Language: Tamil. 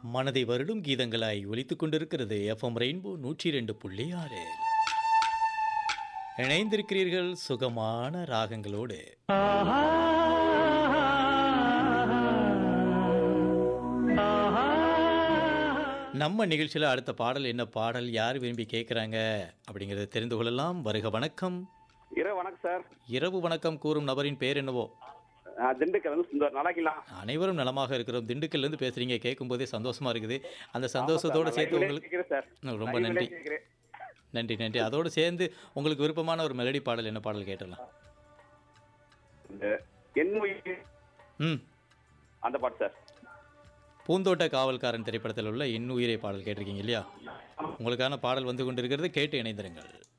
மனதை வருடும் கீதங்களாய் ஒலித்துக் கொண்டிருக்கிறது எஃப்எம் ரெயின்போ நூற்றி ரெண்டு புள்ளி ஆறு இணைந்திருக்கிறீர்கள் சுகமான ராகங்களோடு நம்ம நிகழ்ச்சியில் அடுத்த பாடல் என்ன பாடல் யார் விரும்பி கேட்குறாங்க அப்படிங்கிறத தெரிந்து கொள்ளலாம் வருக வணக்கம் இரவு வணக்கம் சார் இரவு வணக்கம் கூறும் நபரின் பேர் என்னவோ நான் திண்டுக்கல் வந்து சுந்தர் நல்லாக்கலாம் அனைவரும் நலமாக இருக்கிறோம் திண்டுக்கல்லேருந்து பேசுறீங்க கேட்கும்போதே சந்தோஷமா இருக்குது அந்த சந்தோஷத்தோடு சேர்த்து உங்களுக்கு கேட்கிறேன் சார் ரொம்ப லைவ்ல நன்றி கேட்கிறேன். நன்றி நன்றி அதோடு சேர்ந்து உங்களுக்கு விருப்பமான ஒரு மெலடி பாடல் என்ன பாடல் கேட்டலாம் இந்த என் உயிர் ம் அந்த பாட்டு சார் பூந்தோட்ட காவல்காரன் திரைப்படத்தில் உள்ள இன்னுயிரை பாடல் கேட்டிருக்கீங்க இல்லையா உங்களுக்கான பாடல் வந்து கொண்டிருக்கிறது கேட்டு இணைந்திருங்கள்